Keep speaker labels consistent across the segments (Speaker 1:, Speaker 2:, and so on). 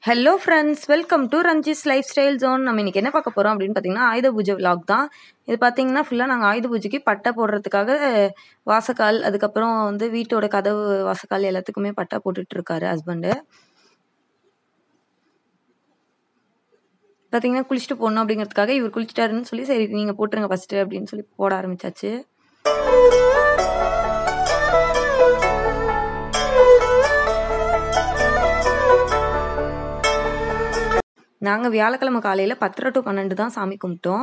Speaker 1: hello friends welcome to ரஞ்சிஸ் life style zone நம்ம இன்னைக்கு என்ன பார்க்க போகிறோம் அப்படின்னு பார்த்தீங்கன்னா ஆயுத பூஜை vlog தான் இது பார்த்தீங்கன்னா ஃபுல்லாக நாங்கள் ஆயுத பூஜைக்கு பட்டை போடுறதுக்காக வாசக்கால் அதுக்கப்புறம் வந்து வீட்டோட கதவு வாசக்கால் எல்லாத்துக்குமே பட்டை போட்டுட்டு இருக்காரு ஹஸ்பண்டு பார்த்தீங்கன்னா குளிச்சுட்டு போடணும் அப்படிங்கிறதுக்காக இவர் குளிச்சிட்டாருன்னு சொல்லி சரி நீங்கள் போட்டுருங்க ஃபஸ்ட்டு அப்படின்னு சொல்லி போட ஆரம்பிச்சாச்சு நாங்கள் வியாழக்கிழமை காலையில் பத்தரை டு பன்னெண்டு தான் சாமி கும்பிட்டோம்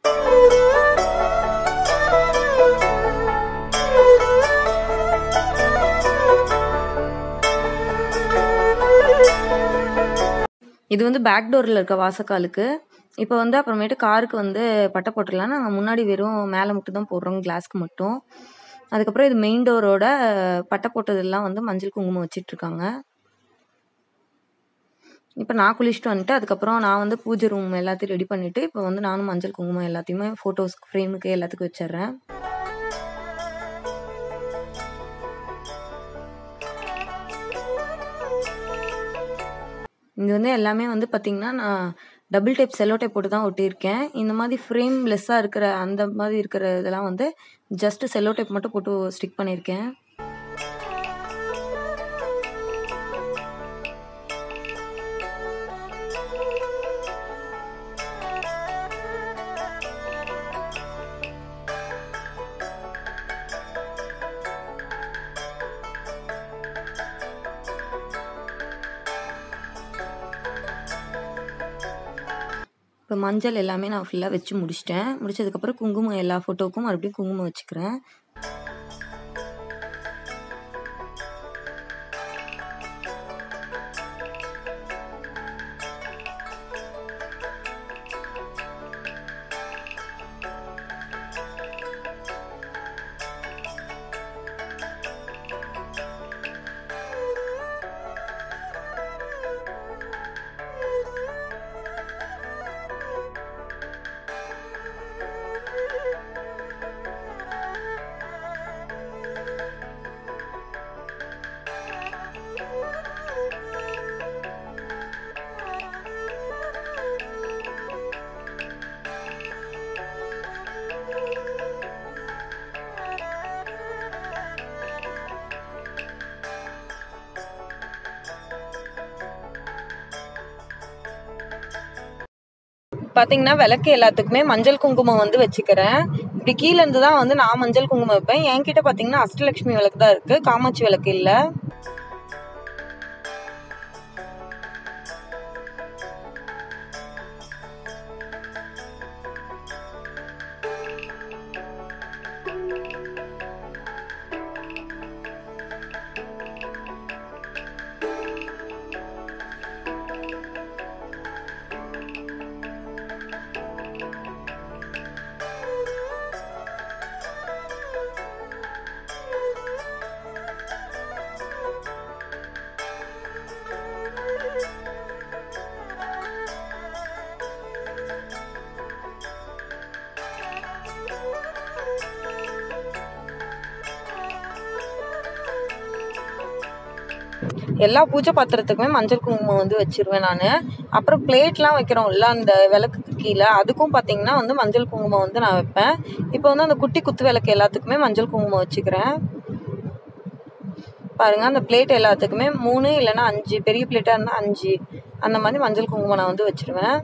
Speaker 1: இது வந்து பேக் டோரில் இருக்க வாசக்காலுக்கு இப்போ வந்து அப்புறமேட்டு காருக்கு வந்து பட்டை போட்டுடலாம் நாங்கள் முன்னாடி வெறும் மேலே மட்டும் தான் போடுறோம் கிளாஸ்க்கு மட்டும் அதுக்கப்புறம் இது மெயின் டோரோட பட்டை போட்டதெல்லாம் வந்து மஞ்சள் குங்குமம் வச்சிட்ருக்காங்க இப்போ நான் குளிச்சுட்டு வந்துட்டு அதுக்கப்புறம் நான் வந்து பூஜை ரூம் எல்லாத்தையும் ரெடி பண்ணிவிட்டு இப்போ வந்து நானும் மஞ்சள் குங்குமம் எல்லாத்தையுமே ஃபோட்டோஸ் ஃப்ரேமுக்கு எல்லாத்துக்கும் வச்சிடுறேன் இது வந்து எல்லாமே வந்து பார்த்திங்கன்னா நான் டபுள் டேப் செல்லோ டேப் போட்டு தான் ஒட்டியிருக்கேன் இந்த மாதிரி ஃப்ரேம் லெஸ்ஸாக இருக்கிற அந்த மாதிரி இருக்கிற இதெல்லாம் வந்து ஜஸ்ட் செல்லோ டேப் மட்டும் போட்டு ஸ்டிக் பண்ணியிருக்கேன் இப்போ மஞ்சள் எல்லாமே நான் ஃபுல்லாக வச்சு முடிச்சிட்டேன் முடிச்சதுக்கப்புறம் குங்குமம் எல்லா ஃபோட்டோவுக்கும் மறுபடியும் குங்குமம் வச்சுக்கிறேன் பார்த்தீங்கன்னா விளக்கு எல்லாத்துக்குமே மஞ்சள் குங்குமம் வந்து வச்சுக்கிறேன் இப்படி கீழே இருந்து தான் வந்து நான் மஞ்சள் குங்குமம் வைப்பேன் என்கிட்ட பார்த்தீங்கன்னா அஷ்டலட்சுமி விளக்கு தான் இருக்குது காமாட்சி விளக்கு இல்லை எல்லா பூஜை பாத்திரத்துக்குமே மஞ்சள் குங்குமம் வந்து வச்சிருவேன் நான் அப்புறம் பிளேட்லாம் வைக்கிறோம்ல அந்த விளக்குக்கு கீழே அதுக்கும் பார்த்தீங்கன்னா வந்து மஞ்சள் குங்குமம் வந்து நான் வைப்பேன் இப்போ வந்து அந்த குட்டி குத்து விளக்கு எல்லாத்துக்குமே மஞ்சள் குங்குமம் வச்சுக்கிறேன் பாருங்க அந்த பிளேட் எல்லாத்துக்குமே மூணு இல்லைன்னா அஞ்சு பெரிய பிளேட்டாக இருந்தால் அஞ்சு அந்த மாதிரி மஞ்சள் குங்குமம் நான் வந்து வச்சிருவேன்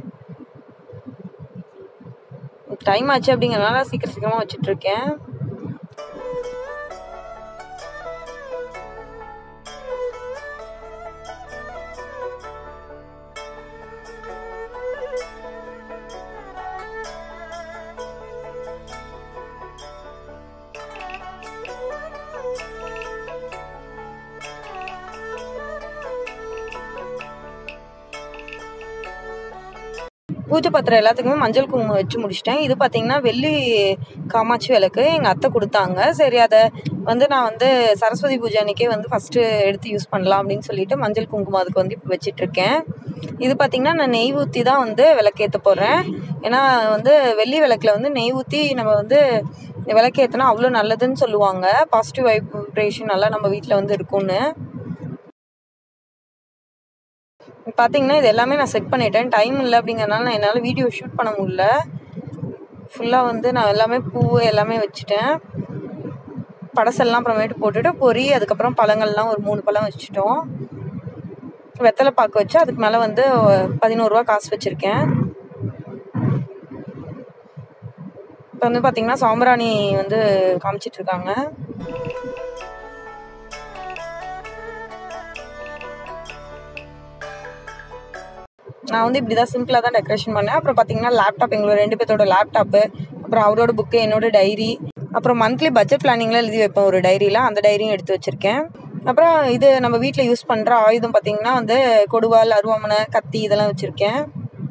Speaker 1: டைம் ஆச்சு அப்படிங்கிறதுனால சீக்கிரம் சீக்கிரமாக வச்சுட்டு இருக்கேன் பூஜை பத்திரம் எல்லாத்துக்குமே மஞ்சள் குங்குமம் வச்சு முடிச்சிட்டேன் இது பார்த்தீங்கன்னா வெள்ளி காமாட்சி விளக்கு எங்கள் அத்தை கொடுத்தாங்க சரி அதை வந்து நான் வந்து சரஸ்வதி பூஜை அன்னைக்கே வந்து ஃபஸ்ட்டு எடுத்து யூஸ் பண்ணலாம் அப்படின்னு சொல்லிட்டு மஞ்சள் குங்குமம் அதுக்கு வந்து இப்போ வச்சிட்ருக்கேன் இது பார்த்தீங்கன்னா நான் நெய் ஊற்றி தான் வந்து விளக்கேற்ற போகிறேன் ஏன்னா வந்து வெள்ளி விளக்கில் வந்து நெய் ஊற்றி நம்ம வந்து விளக்கேற்றினா அவ்வளோ நல்லதுன்னு சொல்லுவாங்க பாசிட்டிவ் வைப்ரேஷன் நல்லா நம்ம வீட்டில் வந்து இருக்கும்னு பார்த்தீங்கன்னா இது எல்லாமே நான் செட் பண்ணிட்டேன் டைம் இல்லை அப்படிங்கிறனால நான் என்னால் வீடியோ ஷூட் பண்ண முடியல ஃபுல்லாக வந்து நான் எல்லாமே பூ எல்லாமே வச்சுட்டேன் படசெல்லாம் அப்புறமேட்டு போட்டுட்டு பொரி அதுக்கப்புறம் பழங்கள்லாம் ஒரு மூணு பழம் வச்சுட்டோம் வெத்தலை பாக்கு வச்சு அதுக்கு மேலே வந்து பதினோருவா காசு வச்சுருக்கேன் இப்போ வந்து பார்த்தீங்கன்னா சாம்பிராணி வந்து காமிச்சிட்டு இருக்காங்க நான் வந்து இப்படி தான் சிம்பிளாக தான் டெக்கரேஷன் பண்ணேன் அப்புறம் பார்த்தீங்கன்னா லேப்டாப் எங்களோட ரெண்டு பேர்த்தோட லேப்டாப்பு அப்புறம் அவரோட புக்கு என்னோட டைரி அப்புறம் மந்த்லி பட்ஜெட் பிளானிங்லாம் எழுதி வைப்பேன் ஒரு டைரியில் அந்த டைரியும் எடுத்து வச்சுருக்கேன் அப்புறம் இது நம்ம வீட்டில் யூஸ் பண்ணுற ஆயுதம் பார்த்தீங்கன்னா வந்து கொடுவாள் அருவாமனை கத்தி இதெல்லாம் வச்சுருக்கேன்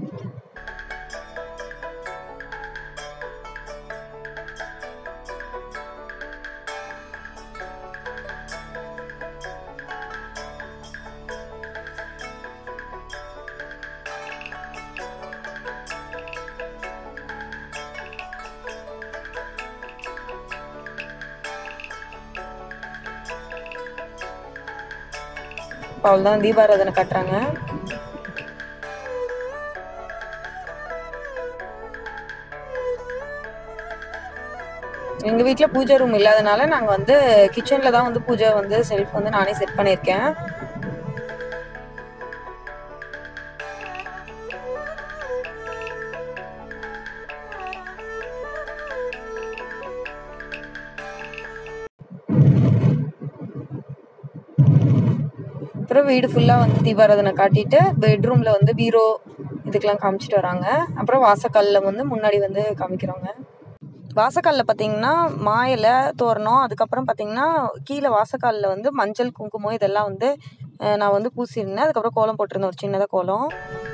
Speaker 1: அவ்வளோதான் தீபாராதனை காட்டுறாங்க எங்கள் வீட்டில் பூஜை ரூம் இல்லாதனால நாங்கள் வந்து கிச்சனில் தான் வந்து பூஜை வந்து செல்ஃப் வந்து நானே செட் பண்ணியிருக்கேன் அப்புறம் வீடு ஃபுல்லாக வந்து தீபாராதனை காட்டிட்டு பெட்ரூமில் வந்து பீரோ இதுக்கெல்லாம் காமிச்சிட்டு வராங்க அப்புறம் வாசக்கல்ல வந்து முன்னாடி வந்து காமிக்கிறாங்க வாசக்காலில் பார்த்தீங்கன்னா மா இலை தோரணம் அதுக்கப்புறம் பார்த்தீங்கன்னா கீழே வாசக்காலில் வந்து மஞ்சள் குங்குமம் இதெல்லாம் வந்து அஹ், நான் வந்து பூசியிருந்தேன் அதுக்கப்புறம் கோலம் போட்டிருந்தேன் ஒரு சின்னதாக கோலம்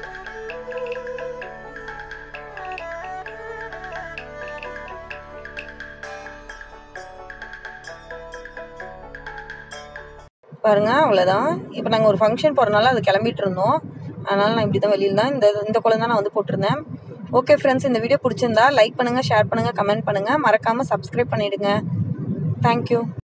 Speaker 1: பாருங்க அவ்வளோதான் இப்போ நாங்கள் ஒரு ஃபங்க்ஷன் போகிறனால அது கிளம்பிட்டு இருந்தோம் அதனால் நான் இப்படி தான் வெளியில் தான் இந்த இந்த கோலம் தான் நான் வந்து போட்டிருந்தேன் ஓகே ஃப்ரெண்ட்ஸ் இந்த வீடியோ பிடிச்சிருந்தா லைக் பண்ணுங்கள் ஷேர் பண்ணுங்கள் கமெண்ட் பண்ணுங்கள் மறக்காமல் சப்ஸ்கிரைப் பண்ணிவிடுங்க தேங்க்யூ